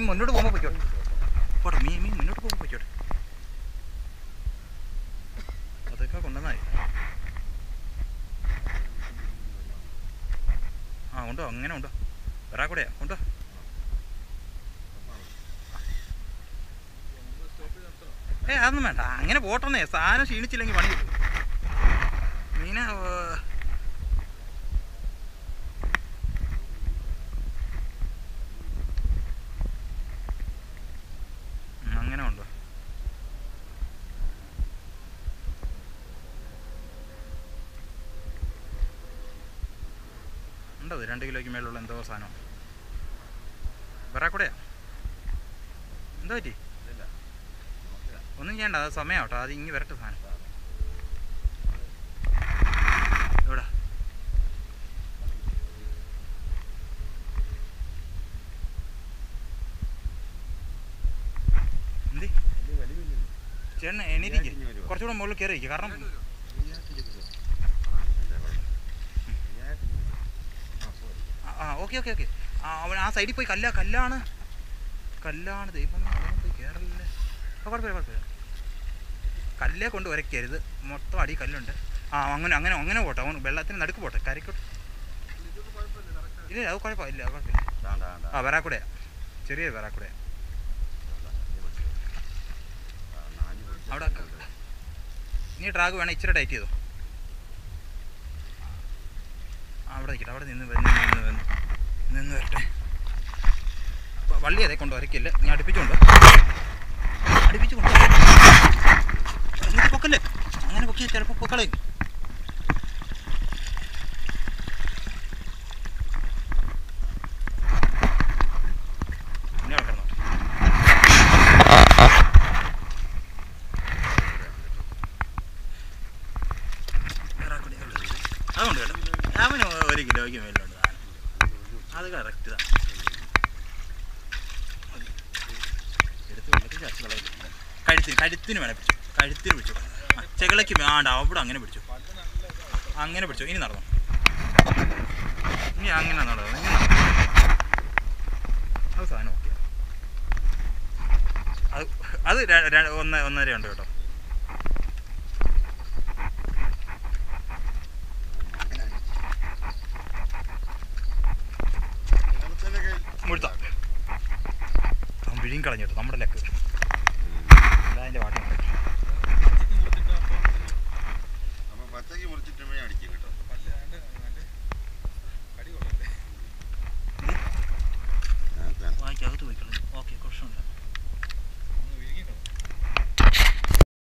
മുന്നോട്ട് പോകുമ്പോൾ പൊയ്ക്കോട്ടെ പോട്ടെ മീൻ മീൻ മുന്നോട്ട് പോകുമ്പോൾ പൊയ്ക്കോട്ടെ അതൊക്കെ കൊണ്ടുവന്നായി ആ ഉണ്ടോ അങ്ങനെ ഉണ്ടോ വരാ കൂടെയാ ഉണ്ടോ ഏ അതൊന്നും വേണ്ട അങ്ങനെ പോട്ടെന്നേ സാധനം ക്ഷീണിച്ചില്ലെങ്കിൽ പണി കിട്ടും മീന അങ്ങനെ ഉണ്ടോ ഉണ്ടത് രണ്ട് കിലോയ്ക്ക് മേലുള്ള എന്തോ സാധനം വരാക്കൂടെയാ എന്താ പറ്റി ഒന്നും ചെയ്യണ്ട അത് സമയം അത് ഇങ്ങ് വരട്ടെ സാധനം എവിടാ എന്തി ചേട്ടൻ എണീറ്റിക്ക് കുറച്ചുകൂടെ മുകളിൽ കയറി ഇരിക്കുക കാരണം ആ, ആ ഓക്കെ ഓക്കെ ഓക്കെ ആ അവൻ ആ സൈഡിൽ പോയി കല്ല കല്ലാണ് കല്ലാണ് ദൈവം അവിടെ പോയി കയറല്ലേ ആ കുഴപ്പമില്ല കുഴപ്പമില്ല കല്ലേ കൊണ്ട് ഉരയ്ക്കരുത് മൊത്തം അടി കല്ലുണ്ട് ആ അങ്ങനെ അങ്ങനെ അങ്ങനെ പോട്ടെ അവൻ വെള്ളത്തിന് നടുക്ക് പോട്ടെ കരയ്ക്കോട്ടെ ഇല്ല അത് കുഴപ്പമില്ല കുഴപ്പമില്ല ആ വരാക്കൂടെയാ ചെറിയ വരാക്കൂടെയാ അവിടെ നീ ട്രാക്ക് വേണം ഇച്ചിരി ടൈറ്റ് ചെയ്തോ ആ, അവിടെ നിൽക്കട്ടെ അവിടെ നിന്ന് വന്ന് നിന്ന് വന്ന് നിന്ന് വരട്ടെ വ- വള്ളി അതേ കൊണ്ട് വരയ്ക്കില്ല നീ അടുപ്പിച്ചുകൊണ്ട് അടുപ്പിച്ച് കൊണ്ട് നീ പൊക്കല്ലേ അങ്ങനെ പൊക്കിയാൽ ചിലപ്പോൾ പൊക്കളയും പിന്നെ അവിടെ കിടന്നോ. വേറാക്കൂടി അവിടെ ഇരിക്ക്. അതുകൊണ്ട് കേട്ടോ അവന് ഒരു കിലോയ്ക്ക് മേലുണ്ട് സാധനം അത് കറക്റ്റ് തന്നെ എടുത്ത് വെള്ളത്തിൽ ചാച്ചി കളയും കഴുത്തിന് കഴുത്തിന് വേണേ പിടിച്ചു കഴുത്തിന് പിടിച്ചു ആ, ചെകിളയ്ക്ക് വേണ്ട അവിടെ അങ്ങനെ പിടിച്ചു അങ്ങനെ പിടിച്ചു ഇനി നടന്നു ഇനി അങ്ങനെ നടന്നു ഇനി നടന്നു അത് സാധനം ഓക്കെ അത് അത് ര- ര- ഒന്ന് ഒന്നര ഉണ്ട് കേട്ടോ മുഴുത്ത അവൻ വിഴിയും കളഞ്ഞിട്ട് നമ്മുടെ ലക്ക് അല്ല അതിൻ്റെ വാട്ടം